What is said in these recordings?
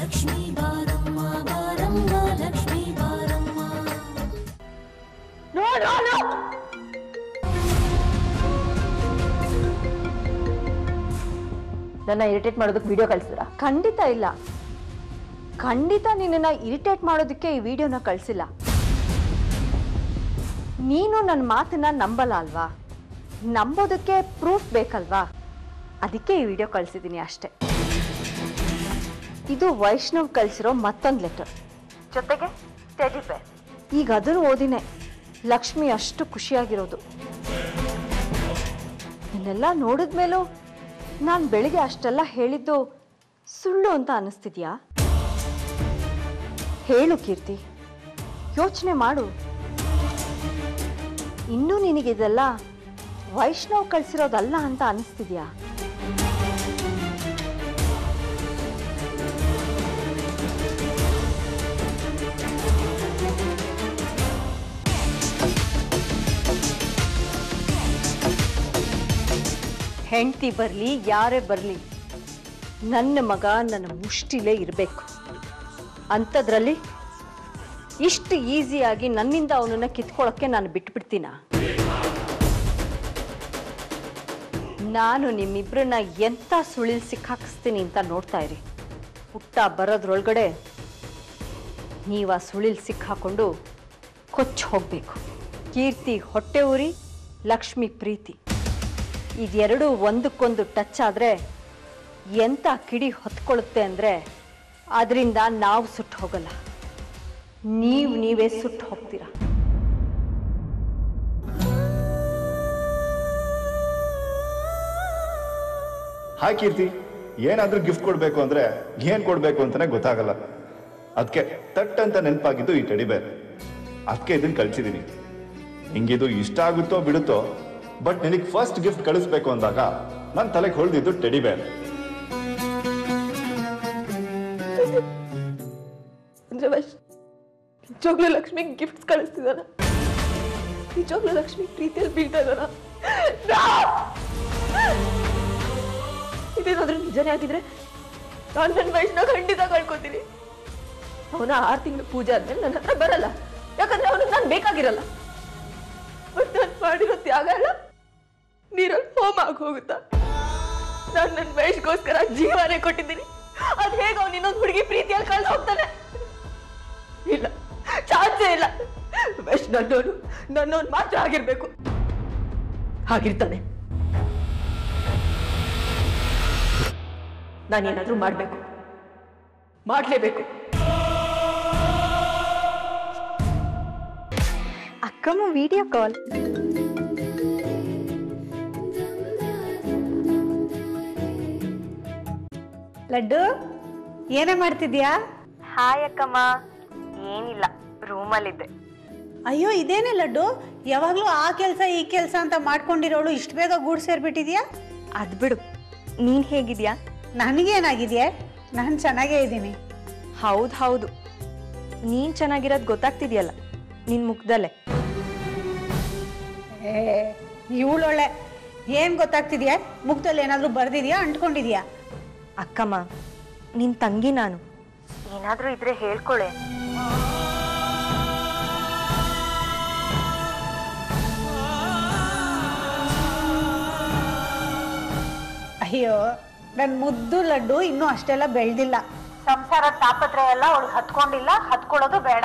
ಲಕ್ಷ್ಮೀ ಬಾರಮ್ಮ ಬಾರಮ್ಮ ಲಕ್ಷ್ಮೀ ಬಾರಮ್ಮ ನನ್ನ ಇರಿಟೇಟ್ ಮಾಡೋದಕ್ಕೆ ವಿಡಿಯೋ ಕಳಿಸಿದ್ರಾ ಖಂಡಿತ ಇಲ್ಲ ಖಂಡಿತ ನಿನ್ನನ್ನು ಇರಿಟೇಟ್ ಮಾಡೋದಕ್ಕೆ ಈ ವಿಡಿಯೋನ ಕಳಿಸಿಲ್ಲ ನೀನು ನನ್ನ ಮಾತನ್ನ ನಂಬಲ್ಲ ಅಲ್ವಾ ನಂಬೋದಕ್ಕೆ ಪ್ರೂಫ್ ಬೇಕಲ್ವಾ ಅದಕ್ಕೆ ಈ ವಿಡಿಯೋ ಕಳಿಸಿದ್ದೀನಿ ಅಷ್ಟೇ ಇದು ವೈಷ್ಣವ್ ಕಳಿಸಿರೋ ಮತ್ತೊಂದು ಲೆಟರ್ ಜೊತೆಗೆ ಟೆಡಿ ಬೇರ್ ಈಗ ಅದನ್ನು ಓದಿನೇ ಲಕ್ಷ್ಮಿ ಅಷ್ಟು ಖುಷಿಯಾಗಿರೋದು ಇದನ್ನೆಲ್ಲ ನೋಡಿದ್ಮೇಲೂ ನಾನು ಬೆಳಿಗ್ಗೆ ಅಷ್ಟೆಲ್ಲ ಹೇಳಿದ್ದು ಸುಳ್ಳು ಅಂತ ಅನಿಸ್ತಿದ್ಯಾ ಹೇಳು ಕೀರ್ತಿ ಯೋಚನೆ ಮಾಡು ಇನ್ನೂ ನಿನಗಿದೆಲ್ಲ ವೈಷ್ಣವ್ ಕಳಿಸಿರೋದಲ್ಲ ಅಂತ ಅನಿಸ್ತಿದ್ಯಾ ಹೆಂಡತಿ ಬರಲಿ ಯಾರೇ ಬರಲಿ ನನ್ನ ಮಗ ನನ್ನ ಮುಷ್ಟಿಲೇ ಇರಬೇಕು ಅಂಥದ್ರಲ್ಲಿ ಇಷ್ಟು ಈಸಿಯಾಗಿ ನನ್ನಿಂದ ಅವನನ್ನ ಕಿತ್ಕೊಳ್ಳೋಕ್ಕೆ ನಾನು ಬಿಟ್ಬಿಡ್ತೀನ ನಾನು ನಿಮ್ಮಿಬ್ಬರನ್ನ ಎಂಥ ಸುಳಿಲ್ ಸಿಕ್ಕಾಕಿಸ್ತೀನಿ ಅಂತ ನೋಡ್ತಾ ಇರಿ ಹುಟ್ಟ ಬರೋದ್ರೊಳಗಡೆ ನೀವು ಆ ಸುಳಿಲ್ ಸಿಕ್ಕಾಕೊಂಡು ಕೊಚ್ಚಿ ಹೋಗಬೇಕು ಕೀರ್ತಿ ಹೊಟ್ಟೆ ಉರಿ ಲಕ್ಷ್ಮಿ ಪ್ರೀತಿ ಇದೆರಡು ಒಂದಕ್ಕೊಂದು ಟಚ್ ಆದರೆ ಎಂಥ ಕಿಡಿ ಹೊತ್ಕೊಳ್ಳುತ್ತೆ ಅಂದರೆ ಅದರಿಂದ ನಾವು ಸುಟ್ಟು ಹೋಗಲ್ಲ ನೀವು ನೀವೇ ಸುಟ್ಟು ಹೋಗ್ತೀರಾ ಹಾಯ್ ಕೀರ್ತಿ ಏನಾದ್ರೂ ಗಿಫ್ಟ್ ಕೊಡ್ಬೇಕು ಅಂದ್ರೆ ಏನ್ ಕೊಡ್ಬೇಕು ಅಂತಾನೆ ಗೊತ್ತಾಗಲ್ಲ ಅದಕ್ಕೆ ತಟ್ ಅಂತ ನೆನಪಾಗಿದ್ದು ಈ ಟೆಡಿ ಬೇರ್ ಅದಕ್ಕೆ ಇದನ್ನ ಕಳ್ಸಿದೀನಿ ನಿಂಗಿದು ಇಷ್ಟ ಆಗುತ್ತೋ ಬಿಡುತ್ತೋ ಬಟ್ ನಿನಗೆ ಫಸ್ಟ್ ಗಿಫ್ಟ್ ಕಳಿಸ್ಬೇಕು ಅಂದಾಗ ನನ್ನ ತಲೆಗೆ ಹೊಳ್ದಿದ್ದು ಟೆಡಿ ಬೇರ್ ಅಂದ್ರೆ ವೈಶ್ ನಿಜವಾಗ್ಲೂ ಲಕ್ಷ್ಮಿ ಗಿಫ್ಟ್ಸ್ ಕಳಿಸ್ತಿದಾನ ನಿಜವಾಗ್ಲೂ ಲಕ್ಷ್ಮಿ ಪ್ರೀತಿಯಲ್ಲಿ ಬೀಳ್ತಾ ಇದಾನ ಇದೇನಾದ್ರೂ ನಿಜನೇ ಆಗಿದ್ರೆ ನಾನು ನನ್ನ ವಯಸ್ಸನ್ನ ಖಂಡಿತ ಕಳ್ಕೊತೀನಿ ಅವನ ಆರು ತಿಂಗಳು ಪೂಜೆ ಆದ್ಮೇಲೆ ನನ್ನ ಹತ್ರ ಬರಲ್ಲ ಯಾಕಂದ್ರೆ ಅವನಿಗೆ ನಾನು ಬೇಕಾಗಿರಲ್ಲ ಬಟ್ ನಾನು ಮಾಡಿರೋ ತ್ಯಾಗ ಎಲ್ಲ ನೀರಲ್ಲಿ ಹೋಮ ಆಗಿ ಹೋಗುತ್ತಾ ನಾನು ನನ್ನ ವಯಸ್ಸಿಗೋಸ್ಕರ ಜೀವನೇ ಕೊಟ್ಟಿದ್ದೀನಿ ಅದ್ ಹೇಗೆ ಅವ್ನು ಇನ್ನೊಂದು ಹುಡುಗಿ ಪ್ರೀತಿಯಲ್ಲಿ ಕಳ್ದು ಹೋಗ್ತಾನೆ ಇಲ್ಲ ಚಾನ್ಸೇ ಇಲ್ಲ ವಯಸ್ ನನ್ನೋನು ನನ್ನೋನು ಮಾತ್ರ ಆಗಿರ್ಬೇಕು ಹಾಗಿರ್ತಾನೆ ನಾನೇನಾದ್ರೂ ಮಾಡ್ಬೇಕು ಮಾಡ್ಲೇಬೇಕು ಅಕ್ಕಮ್ಮ ವಿಡಿಯೋ ಕಾಲ್ ಲಡ್ಡು ಏನೇ ಮಾಡ್ತಿದ್ಯಾ ಹಾಯ್ ಅಕ್ಕಮ್ಮ ಏನಿಲ್ಲ ರೂಮಲ್ಲಿದ್ದೆ ಅಯ್ಯೋ ಇದೇನೇ ಲಡ್ಡು ಯಾವಾಗಲೂ ಆ ಕೆಲಸ ಈ ಕೆಲಸ ಅಂತ ಮಾಡ್ಕೊಂಡಿರೋಳು ಇಷ್ಟು ಬೇಗ ಗೂಡು ಸೇರ್ಬಿಟ್ಟಿದ್ಯಾ ಅದ್ ಬಿಡು ನೀನ್ ಹೇಗಿದ್ಯಾ ನನಗೇನಾಗಿದೆಯೇ ನಾನು ಚೆನ್ನಾಗೇ ಇದ್ದೀನಿ ಹೌದು ಹೌದು ನೀನ್ ಚೆನ್ನಾಗಿರೋದು ಗೊತ್ತಾಗ್ತಿದ್ಯಲ್ಲ ನಿನ್ ಮುಖದಲ್ಲೇ ಏ ಇವಳೊಳ್ಳೆ ಏನು ಗೊತ್ತಾಗ್ತಿದ್ಯಾ ಮುಖದಲ್ಲಿ ಏನಾದರೂ ಬರ್ದಿದ್ಯಾ ಅಂಟ್ಕೊಂಡಿದ್ಯಾ ಅಕ್ಕಮ್ಮ ನಿನ್ ತಂಗಿ ನಾನು ಏನಾದ್ರೂ ಇದ್ರೆ ಹೇಳ್ಕೊಳೆ ಅಯ್ಯೋ ನನ್ನ ಮುದ್ದು ಲಡ್ಡು ಇನ್ನೂ ಅಷ್ಟೆಲ್ಲ ಬೆಳೆದಿಲ್ಲ ಸಂಸಾರ ತಾಪತ್ರ ಎಲ್ಲ ಅವಳಿಗೆ ಹತ್ಕೊಂಡಿಲ್ಲ ಹತ್ಕೊಳ್ಳೋದು ಬೇಡ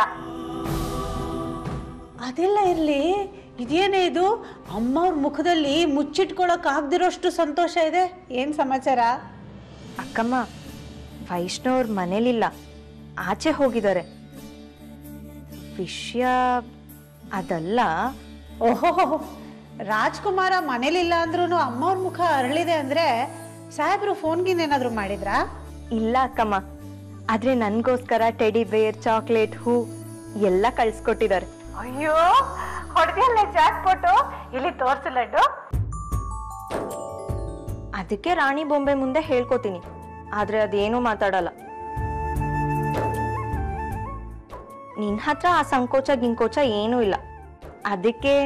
ಅದೆಲ್ಲ ಇರಲಿ ಇದೇನೇ ಇದು ಅಮ್ಮವ್ರ ಮುಖದಲ್ಲಿ ಮುಚ್ಚಿಟ್ಕೊಳಕ್ ಆಗ್ದಿರೋಷ್ಟು ಸಂತೋಷ ಇದೆ ಏನ್ ಸಮಾಚಾರ ಅಕ್ಕಮ್ಮ ವೈಷ್ಣವ್ರ ಮನೇಲಿಲ್ಲ ಆಚೆ ಹೋಗಿದ್ದಾರೆ ವಿಷಯ ಅದಲ್ಲ ಓಹೋ ರಾಜ್ಕುಮಾರ ಮನೇಲಿಲ್ಲ ಅಂದ್ರೂ ಅಮ್ಮವ್ರ ಮುಖ ಅರಳಿದೆ ಅಂದ್ರೆ ಸಾಹೇಬ್ರು ಫೋನ್ಗಿನ್ ಏನಾದ್ರು ಮಾಡಿದ್ರಾ ಇಲ್ಲ ಅಕ್ಕಮ್ಮ ಆದ್ರೆ ನನ್ಗೋಸ್ಕರ ಟೆಡಿ ಬೇರ್ ಚಾಕ್ಲೇಟ್ ಹೂ ಎಲ್ಲ ಕಳ್ಸ್ಕೊಟ್ಟಿದ್ದಾರೆ ಅಯ್ಯೋ ಹೊಡೆದಿಯಲ್ಲ ಜಾಕ್ ಫೋಟೋ ಇಲ್ಲಿ ತೋರ್ಸು ಲಡ್ಡು ಅದಕ್ಕೆ ರಾಣಿ ಬೊಂಬೆ ಮುಂದೆ ಹೇಳ್ಕೊತೀನಿ ಆದ್ರೆ ಅದೇನೂ ಮಾತಾಡಲ್ಲ ನಿನ್ ಹತ್ರ ಆ ಸಂಕೋಚ ಗಿಂಕೋಚ ಏನೂ ಇಲ್ಲ ಅದಕ್ಕೆ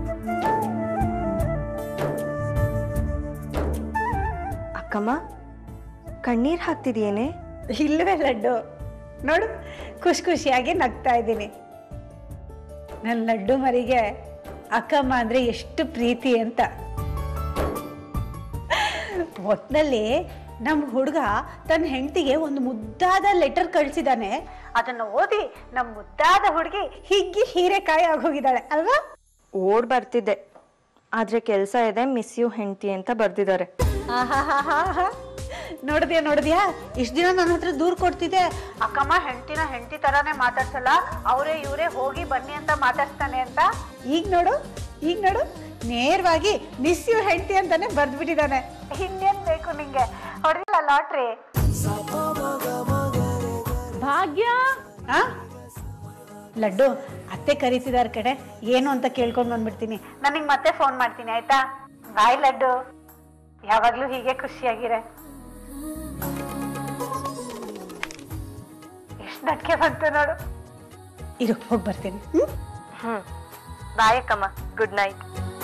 ಅಕ್ಕಮ್ಮ ಕಣ್ಣೀರು ಹಾಕ್ತಿದೆಯೇನೆ ಇಲ್ವೇ ಲಡ್ಡು ನೋಡು ಖುಷಿ ಖುಷಿಯಾಗಿ ನಗ್ತಾ ಇದ್ದೀನಿ ನನ್ನ ಲಡ್ಡು ಮರಿಗೆ ಅಕ್ಕಮ್ಮ ಅಂದ್ರೆ ಎಷ್ಟು ಪ್ರೀತಿ ಅಂತ ಒಟ್ನಲ್ಲಿ ನಮ್ಮ ಹುಡುಗ ತನ್ನ ಹೆಂಡತಿಗೆ ಒಂದು ಮುದ್ದಾದ ಲೆಟರ್ ಕಳಿಸಿದಾನೆ ಅದನ್ನು ಓದಿ ನಮ್ಮ ಮುದ್ದಾದ ಹುಡುಗಿ ಹಿಗ್ಗಿ ಹೀರೆಕಾಯಿ ಆಗೋಗಿದ್ದಾಳೆ ಅಲ್ವಾ ಓಡ್ ಬರ್ತಿದ್ದೆ ಆದ್ರೆ ಕೆಲಸ ಇದೆ ಮಿಸ್ ಯು ಹೆಂಡತಿ ಅಂತ ಬರ್ದಿದ್ದಾರೆ ಆಹಾಹಾಹಾಹಾ. ನೋಡ್ದ್ಯಾ ನೋಡ್ದ್ಯಾ ಇಷ್ಟ ದಿನ ನನ್ನ ಹತ್ರ ದೂರ ಕೊಡ್ತಿದ್ದೆ ಅಕ್ಕಮ್ಮ ಹೆಂಡತಿನ ಹೆಂಡತಿ ತರಾನೇ ಮಾತಾಡ್ಸಲ್ಲ ಅವರೇ ಇವರೇ ಹೋಗಿ ಬನ್ನಿ ಅಂತ ಮಾತಾಡ್ಸ್ತಾನೆ ಅಂತ ಈಗ ನೋಡು ಈಗ ನೋಡು ನೇರವಾಗಿ ಮಿಸ್ ಯು ಹೆಂಡತಿ ಅಂತಾನೆ ಬರ್ದ್ಬಿಟ್ಟಿದ್ದಾನೆ ಇನ್ನೇನ್ ಬೇಕು ನಿಂಗೆ ಹೊಡೆದಿಲ್ಲ ಲಾಟ್ರಿ ಭಾಗ್ಯ ಆ ಲಡ್ಡು ಅತ್ತೆ ಕರೀತಿದಾರ ಕಡೆ ಏನು ಅಂತ ಕೇಳ್ಕೊಂಡು ಬಂದ್ಬಿಡ್ತೀನಿ ನನಗೆ ಮತ್ತೆ ಫೋನ್ ಮಾಡ್ತೀನಿ ಆಯ್ತಾ ಬಾಯ್ ಲಡ್ಡು ಯಾವಾಗ್ಲೂ ಹೀಗೆ ಖುಷಿಯಾಗಿರೆ ಎಷ್ಟು ನಟ್ಕೆ ಬಂತು ನೋಡು ಇರು ಹೋಗಿ ಬರ್ತೀನಿ ಹ್ಮ್? ಹ್ಮ್ ಬಾಯ್ ಅಕ್ಕಮ್ಮ ಗುಡ್ ನೈಟ್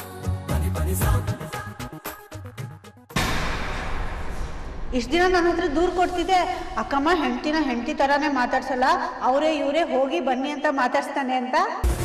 ಇಷ್ಟ ದಿನ ನನ್ನ ಹತ್ರ ದೂರ ಕೊಡ್ತಿದ್ದೆ ಅಕ್ಕಮ್ಮ ಹೆಂಡತಿನ ಹೆಂಡತಿ ತರಾನೇ ಮಾತಾಡ್ಸಲ್ಲ ಅವರೇ ಇವರೇ ಹೋಗಿ ಬನ್ನಿ ಅಂತ ಮಾತಾಡ್ಸ್ತಾನೆ ಅಂತ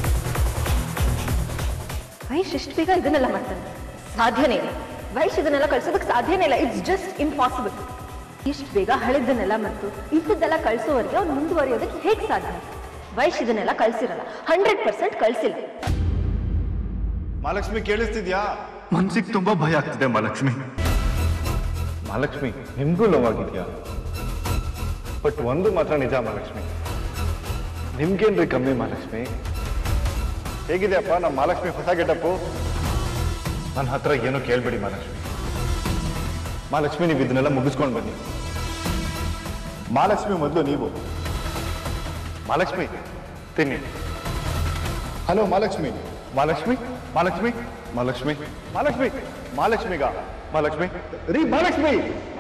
ವೈಶ್ ಇಷ್ಟು ಬೇಗ ಇದನ್ನೆಲ್ಲ ಮಾಡ್ತಾನೆ ಸಾಧ್ಯನೇ ಇಲ್ಲ ವೈಶ್ ಇದನ್ನೆಲ್ಲ ಕಳ್ಸೋದಕ್ಕೆ ಸಾಧ್ಯನೇ ಇಲ್ಲ ಇಟ್ಸ್ ಜಸ್ಟ್ ಇಂಪಾಸಿಬಲ್ ಇಷ್ಟು ಬೇಗ ಹಳೆದನ್ನೆಲ್ಲ ಮತ್ತು ಇದ್ದದ್ದೆಲ್ಲ ಕಳ್ಸೋವರೆಗೆ ಅವ್ನು ಮುಂದುವರಿಯೋದಕ್ಕೆ ಹೇಗೆ ಸಾಧ್ಯ ವೈಶ್ ಇದನ್ನೆಲ್ಲ ಕಳ್ಸಿರಲ್ಲ ಹಂಡ್ರೆಡ್ ಪರ್ಸೆಂಟ್ ಕಳ್ಸಿಲ್ಲ ಮಹಾಲಕ್ಷ್ಮಿ ಕೇಳಿಸ್ತಿದ್ಯಾ ಮನ್ಸಿಗೆ ತುಂಬಾ ಭಯ ಆಗ್ತಿದೆ ಮಹಾಲಕ್ಷ್ಮಿ ಮಹಾಲಕ್ಷ್ಮಿ ನಿಮ್ಗೂ ನೋವಾಗಿದ್ಯಾ ಬಟ್ ಒಂದು ಮಾತ್ರ ನಿಜ ಮಹಾಲಕ್ಷ್ಮಿ ನಿಮ್ಗೇನ್ರಿ ಕಮ್ಮಿ ಮಹಾಲಕ್ಷ್ಮಿ ಹೇಗಿದೆಯಪ್ಪ ನಮ್ಮ ಮಹಾಲಕ್ಷ್ಮಿ ಹೊಸ ಗೆಟಪ್ಪು ನನ್ನ ಹತ್ರ ಏನೂ ಕೇಳ್ಬೇಡಿ ಮಹಾಲಕ್ಷ್ಮಿ ಮಹಾಲಕ್ಷ್ಮಿ ನೀವು ಇದನ್ನೆಲ್ಲ ಮುಗಿಸ್ಕೊಂಡು ಬನ್ನಿ ಮಹಾಲಕ್ಷ್ಮಿ ಮೊದಲು ನೀವು ಮಹಾಲಕ್ಷ್ಮಿ ತಿನ್ನಿ ಹಲೋ ಮಹಾಲಕ್ಷ್ಮಿ ಮಹಾಲಕ್ಷ್ಮಿ ಮಹಾಲಕ್ಷ್ಮಿ ಮಹಾಲಕ್ಷ್ಮಿ ಮಹಾಲಕ್ಷ್ಮಿ ಮಹಾಲಕ್ಷ್ಮಿಗ ಮಹಾಲಕ್ಷ್ಮಿ ರೀ ಮಹಾಲಕ್ಷ್ಮಿ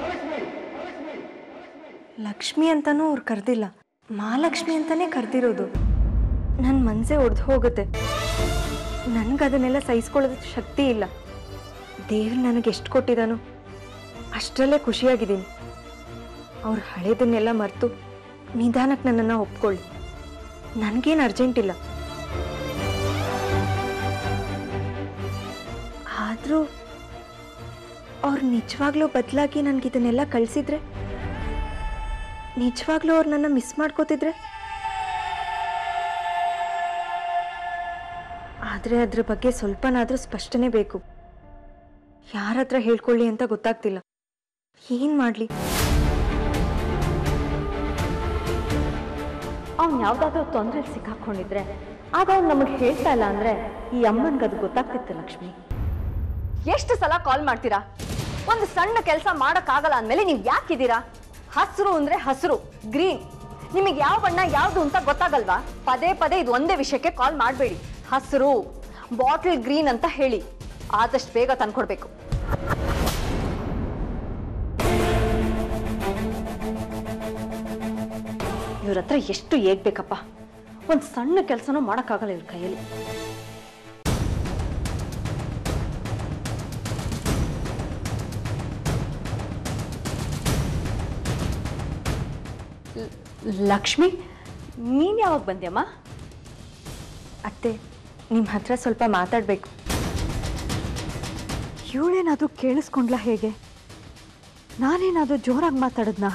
ಲಕ್ಷ್ಮಿ ಅಂತಾನೂ ಅವ್ರು ಕರೆದಿಲ್ಲ ಮಹಾಲಕ್ಷ್ಮಿ ಅಂತಾನೆ ಕರೆದಿರೋದು ನನ್ನ ಮನಸ್ಸೇ ಒಡೆದು ಹೋಗುತ್ತೆ ನನಗೆ ಅದನ್ನೆಲ್ಲ ಸಹಿಸ್ಕೊಳ್ಳೋದಕ್ಕೆ ಶಕ್ತಿ ಇಲ್ಲ ದೇವ್ರು ನನಗೆ ಎಷ್ಟು ಕೊಟ್ಟಿದ್ದಾನೋ ಅಷ್ಟರಲ್ಲೇ ಖುಷಿಯಾಗಿದ್ದೀನಿ ಅವ್ರು ಹಳೇದನ್ನೆಲ್ಲ ಮರೆತು ನಿಧಾನಕ್ಕೆ ನನ್ನನ್ನು ಒಪ್ಕೊಳ್ಳಿ ನನಗೇನು ಅರ್ಜೆಂಟ್ ಇಲ್ಲ ಆದರೂ ಅವ್ರು ನಿಜವಾಗ್ಲೂ ಬದಲಾಗಿ ನನಗೆ ಇದನ್ನೆಲ್ಲ ಕಳಿಸಿದ್ರೆ ನಿಜವಾಗ್ಲೂ ಅವ್ರು ನನ್ನ ಮಿಸ್ ಮಾಡ್ಕೋತಿದ್ರೆ ಆದರೆ ಅದ್ರ ಬಗ್ಗೆ ಸ್ವಲ್ಪನಾದರೂ ಸ್ಪಷ್ಟನೆ ಬೇಕು ಯಾರ ಹತ್ರ ಹೇಳ್ಕೊಳ್ಳಿ ಅಂತ ಗೊತ್ತಾಗ್ತಿಲ್ಲ ಏನು ಮಾಡಲಿ ಅವ್ನು ಯಾವುದಾದ್ರೂ ತೊಂದರೆಯಲ್ಲಿ ಸಿಕ್ಕಾಕೊಂಡಿದ್ರೆ ಆಗ ಅವ್ನು ನಮಗೆ ಹೇಳ್ತಾ ಇಲ್ಲ ಅಂದ್ರೆ ಈ ಅಮ್ಮನ್ಗೆ ಅದು ಗೊತ್ತಾಗ್ತಿತ್ತು ಲಕ್ಷ್ಮಿ ಎಷ್ಟು ಸಲ ಕಾಲ್ ಮಾಡ್ತೀರಾ ಒಂದು ಸಣ್ಣ ಕೆಲಸ ಮಾಡೋಕ್ಕಾಗಲ್ಲ ಅಂದಮೇಲೆ ನೀವು ಯಾಕಿದ್ದೀರಾ ಹಸಿರು ಅಂದ್ರೆ ಹಸಿರು ಗ್ರೀನ್ ನಿಮಗೆ ಯಾವ ಬಣ್ಣ ಯಾವುದು ಅಂತ ಗೊತ್ತಾಗಲ್ವಾ ಪದೇ ಪದೇ ಇದು ಒಂದೇ ವಿಷಯಕ್ಕೆ ಕಾಲ್ ಮಾಡಬೇಡಿ ಹಸಿರು ಬಾಟಲ್ ಗ್ರೀನ್ ಅಂತ ಹೇಳಿ ಆದಷ್ಟು ಬೇಗ ತಂದ್ಕೊಡ್ಬೇಕು ಇವ್ರ ಹತ್ರ ಎಷ್ಟು ಏಗ್ಬೇಕಪ್ಪ ಒಂದು ಸಣ್ಣ ಕೆಲಸನೂ ಮಾಡೋಕ್ಕಾಗಲ್ಲ ಇವ್ರ ಕೈಯಲ್ಲಿ ಲ- ಲಕ್ಷ್ಮಿ ನೀನ್ ಯಾವಾಗ ಬಂದ್ಯಮ್ಮ ಅತ್ತೆ ನಿಮ್ಮ ಹತ್ರ ಸ್ವಲ್ಪ ಮಾತಾಡಬೇಕು ಇವಳೇನಾದರೂ ಕೇಳಿಸ್ಕೊಂಡ್ಲಾ ಹೇಗೆ ನಾನೇನಾದರೂ ಜೋರಾಗಿ ಮಾತಾಡದ್ನಾ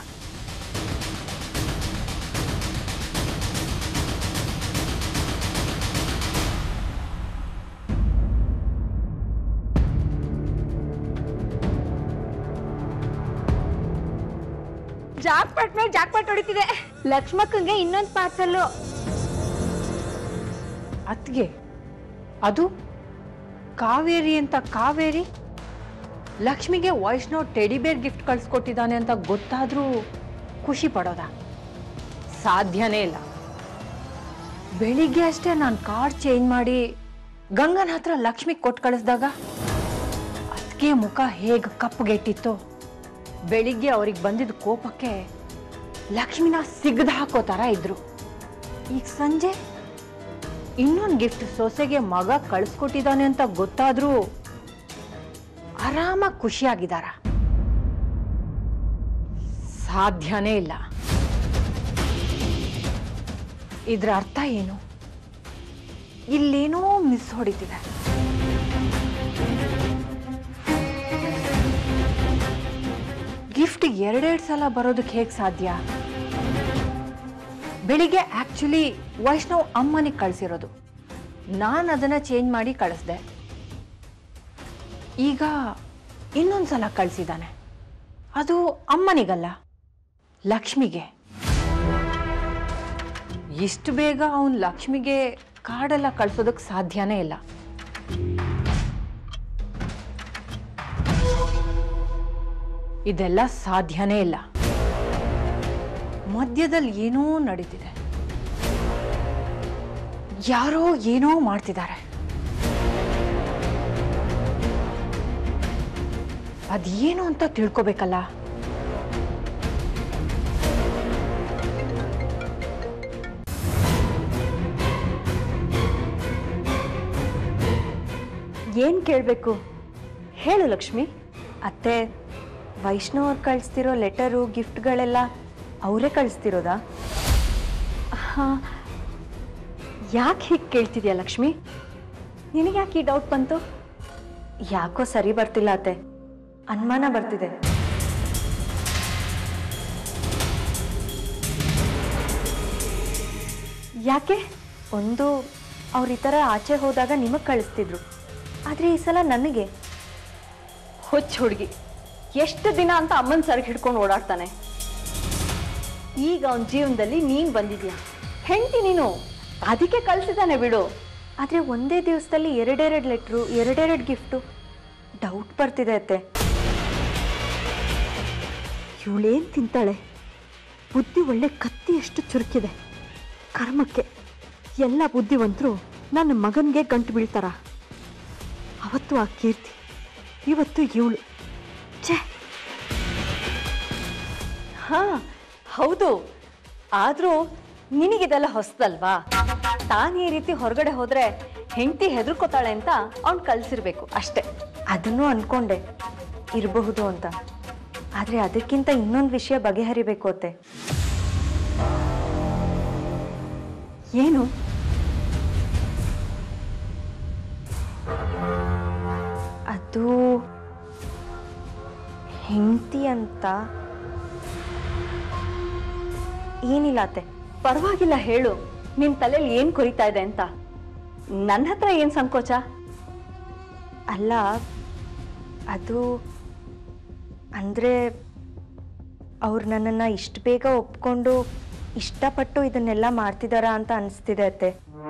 ಜಾಕ್ಪಾಟ್ ಮೇಲೆ ಜಾಕ್ಪಾಟ್ ಹೊಡಿತಿದೆ ಲಕ್ಷ್ಮಕ್ಕಂಗೆ ಇನ್ನೊಂದು ಪಾರ್ಸಲ್ಲು ಅತ್ಗೆ ಅದು ಕಾವೇರಿ ಅಂತ ಕಾವೇರಿ ಲಕ್ಷ್ಮಿಗೆ ವೈಷ್ಣವ್ ಟೆಡಿ ಬೇರ್ ಗಿಫ್ಟ್ ಕಳ್ಸಿಕೊಟ್ಟಿದ್ದಾನೆ ಅಂತ ಗೊತ್ತಾದ್ರೂ ಖುಷಿ ಪಡೋದ ಸಾಧ್ಯನೇ ಇಲ್ಲ ಬೆಳಿಗ್ಗೆ ಅಷ್ಟೇ ನಾನು ಕಾರ್ಡ್ ಚೇಂಜ್ ಮಾಡಿ ಗಂಗನ ಹತ್ರ ಲಕ್ಷ್ಮಿ ಕೊಟ್ಟು ಕಳಿಸ್ದಾಗ ಅದಕ್ಕೆ ಮುಖ ಹೇಗೆ ಕಪ್ಪಗೆಟ್ಟಿತ್ತು ಬೆಳಿಗ್ಗೆ ಅವ್ರಿಗೆ ಬಂದಿದ್ದ ಕೋಪಕ್ಕೆ ಲಕ್ಷ್ಮಿನ ಸಿಗದ ಹಾಕೋ ಥರ ಇದ್ರು ಈಗ ಸಂಜೆ ಇನ್ನೊಂದು ಗಿಫ್ಟ್ ಸೊಸೆಗೆ ಮಗ ಕಳಿಸ್ಕೊಟ್ಟಿದ್ದಾನೆ ಅಂತ ಗೊತ್ತಾದ್ರೂ ಆರಾಮಾಗಿ ಖುಷಿಯಾಗಿದ್ದಾರ ಸಾಧ್ಯನೇ ಇಲ್ಲ ಇದ್ರ ಅರ್ಥ ಏನು ಇಲ್ಲೇನೋ ಮಿಸ್ ಹೊಡಿತಿದೆ ಗಿಫ್ಟ್ ಎರಡೆರಡು ಸಲ ಬರೋದಕ್ಕೆ ಹೇಗೆ ಸಾಧ್ಯ ಬೆಳಿಗ್ಗೆ ಆಕ್ಚುಲಿ ವೈಷ್ಣವ್ ಅಮ್ಮನಿಗೆ ಕಳಿಸಿರೋದು ನಾನು ಅದನ್ನ ಚೇಂಜ್ ಮಾಡಿ ಕಳಿಸ್ದೆ ಈಗ ಇನ್ನೊಂದ್ಸಲ ಕಳಿಸಿದ್ದಾನೆ ಅದು ಅಮ್ಮನಿಗಲ್ಲ ಲಕ್ಷ್ಮಿಗೆ ಇಷ್ಟು ಬೇಗ ಅವನು ಲಕ್ಷ್ಮಿಗೆ ಕಾರ್ಡೆಲ್ಲ ಕಳ್ಸೋದಕ್ಕೆ ಸಾಧ್ಯನೇ ಇಲ್ಲ ಇದೆಲ್ಲ ಸಾಧ್ಯನೇ ಇಲ್ಲ ಮಧ್ಯದಲ್ಲಿ ಏನೋ ನಡೀತಿದೆ ಯಾರೋ ಏನೋ ಮಾಡ್ತಿದ್ದಾರೆ ಅದೇನು ಅಂತ ತಿಳ್ಕೊಬೇಕಲ್ಲ ಏನು ಕೇಳಬೇಕು ಹೇಳು ಲಕ್ಷ್ಮಿ ಅತ್ತೆ ವೈಷ್ಣವ್ ಅವ್ರು ಕಳಿಸ್ತಿರೋ ಲೆಟರು ಗಿಫ್ಟ್ಗಳೆಲ್ಲ ಅವರೇ ಕಳಿಸ್ತಿರೋದಾ ಹಾಂ ಯಾಕೆ ಹೀಗೆ ಕೇಳ್ತಿದ್ಯಾ ಲಕ್ಷ್ಮಿ ನಿನಗೆ ಯಾಕೆ ಈ ಡೌಟ್ ಬಂತು ಯಾಕೋ ಸರಿ ಬರ್ತಿಲ್ಲ ಅತ್ತೆ ಅನುಮಾನ ಬರ್ತಿದೆ ಯಾಕೆ ಒಂದು ಅವ್ರು ಈ ಥರ ಆಚೆ ಹೋದಾಗ ನಿಮಗೆ ಕಳಿಸ್ತಿದ್ರು ಆದರೆ ಈ ಸಲ ನನಗೆ ಹುಚ್ಚ ಹುಡುಗಿ ಎಷ್ಟು ದಿನ ಅಂತ ಅಮ್ಮನ ಸರಿಗೆ ಹಿಡ್ಕೊಂಡು ಓಡಾಡ್ತಾನೆ ಈಗ ಅವನ ಜೀವನದಲ್ಲಿ ನೀನ್ ಬಂದಿದ್ಯಾ ಹೆಂಡತಿ ನೀನು ಅದಕ್ಕೆ ಕಳ್ಸಿದ್ದಾನೆ ಬಿಡು ಆದರೆ ಒಂದೇ ದಿವಸದಲ್ಲಿ ಎರಡೆರಡು ಲೆಟ್ರು ಎರಡೆರಡು ಗಿಫ್ಟು ಡೌಟ್ ಬರ್ತಿದೆ ಅತ್ತೆ ಇವಳೇನು ತಿಂತಾಳೆ ಬುದ್ಧಿ ಒಳ್ಳೆ ಕತ್ತಿಯಷ್ಟು ಚುರುಕಿದೆ ಕರ್ಮಕ್ಕೆ ಎಲ್ಲ ಬುದ್ಧಿವಂತರು ನನ್ನ ಮಗನಿಗೆ ಗಂಟು ಬೀಳ್ತಾರ ಅವತ್ತು ಆ ಕೀರ್ತಿ ಇವತ್ತು ಇವಳು ಛೇ ಹಾ ಹೌದು ಆದ್ರೂ ನಿನಗಿದೆಲ್ಲ ಹೊಸದಲ್ವಾ ತಾನು ಈ ರೀತಿ ಹೊರಗಡೆ ಹೋದ್ರೆ ಹೆಂಡತಿ ಹೆದರ್ಕೋತಾಳೆ ಅಂತ ಅವ್ನು ಕಳ್ಸಿರ್ಬೇಕು ಅಷ್ಟೇ ಅದನ್ನು ಅನ್ಕೊಂಡೆ ಇರಬಹುದು ಅಂತ ಆದರೆ ಅದಕ್ಕಿಂತ ಇನ್ನೊಂದು ವಿಷಯ ಬಗೆಹರಿಬೇಕು ಅತ್ತೆ ಏನು ಅದು ಹೆಂಡತಿ ಅಂತ ಏನಿಲ್ಲ ಅತ್ತೆ ಪರವಾಗಿಲ್ಲ ಹೇಳು ನಿನ್ ತಲೆಯಲ್ಲಿ ಏನ್ ಕೊರಿತಾ ಇದೆ ಅಂತ ನನ್ನ ಹತ್ರ ಏನ್ ಸಂಕೋಚ ಅಲ್ಲ ಅದು ಅಂದರೆ ಅವ್ರು ನನ್ನನ್ನು ಇಷ್ಟು ಬೇಗ ಒಪ್ಕೊಂಡು ಇಷ್ಟಪಟ್ಟು ಇದನ್ನೆಲ್ಲ ಮಾಡ್ತಿದಾರಾ ಅಂತ ಅನಿಸ್ತಿದೆ ಅತ್ತೆ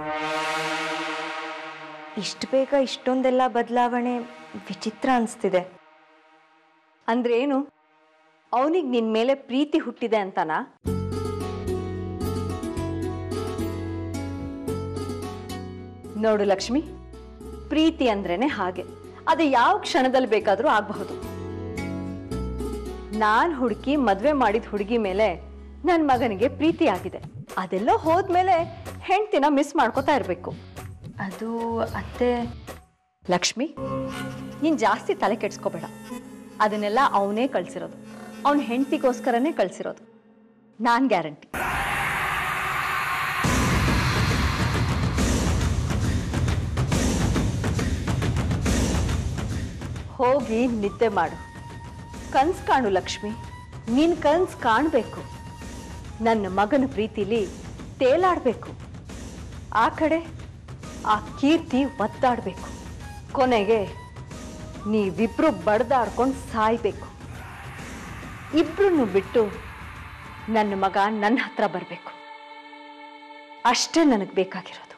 ಇಷ್ಟು ಬೇಗ ಇಷ್ಟೊಂದೆಲ್ಲ ಬದಲಾವಣೆ ವಿಚಿತ್ರ ಅನಿಸ್ತಿದೆ ಅಂದ್ರೆ ಏನು ಅವನಿಗೆ ನಿನ್ ಮೇಲೆ ಪ್ರೀತಿ ಹುಟ್ಟಿದೆ ಅಂತನಾ ನೋಡು ಲಕ್ಷ್ಮಿ ಪ್ರೀತಿ ಅಂದ್ರೇನೆ ಹಾಗೆ ಅದು ಯಾವ ಕ್ಷಣದಲ್ಲಿ ಬೇಕಾದ್ರೂ ಆಗಬಹುದು ನಾನ್ ಹುಡುಕಿ ಮದ್ವೆ ಮಾಡಿದ ಹುಡುಗಿ ಮೇಲೆ ನನ್ ಮಗನಿಗೆ ಪ್ರೀತಿ ಆಗಿದೆ ಅದೆಲ್ಲ ಹೋದ್ಮೇಲೆ ಹೆಂಡ್ತಿನ ಮಿಸ್ ಮಾಡ್ಕೋತಾ ಇರ್ಬೇಕು ಅದು ಅತ್ತೆ ಲಕ್ಷ್ಮಿ ನೀನ್ ಜಾಸ್ತಿ ತಲೆ ಕೆಡ್ಸ್ಕೋಬೇಡ ಅದನ್ನೆಲ್ಲ ಅವನೇ ಕಳ್ಸಿರೋದು ಅವನ ಹೆಂಡತಿಗೋಸ್ಕರನೇ ಕಳ್ಸಿರೋದು ನಾನ್ ಗ್ಯಾರಂಟಿ ಹೋಗಿ ನಿದ್ದೆ ಮಾಡು ಕನ್ಸ್ ಕಾಣು ಲಕ್ಷ್ಮಿ ನೀನ್ ಕನ್ಸ್ ಕಾಣ್ಬೇಕು ನನ್ನ ಮಗನ ಪ್ರೀತಿಲಿ ತೇಲಾಡ್ಬೇಕು ಆ ಕಡೆ ಆ ಕೀರ್ತಿ ಒತ್ತಾಡ್ಬೇಕು ಕೊನೆಗೆ ನೀವಿಬ್ರು ಬಡ್ದಾಡ್ಕೊಂಡು ಸಾಯ್ಬೇಕು ಇಬ್ರನ್ನು ಬಿಟ್ಟು ನನ್ನ ಮಗ ನನ್ನ ಹತ್ರ ಬರಬೇಕು ಅಷ್ಟೇ ನನಗೆ ಬೇಕಾಗಿರೋದು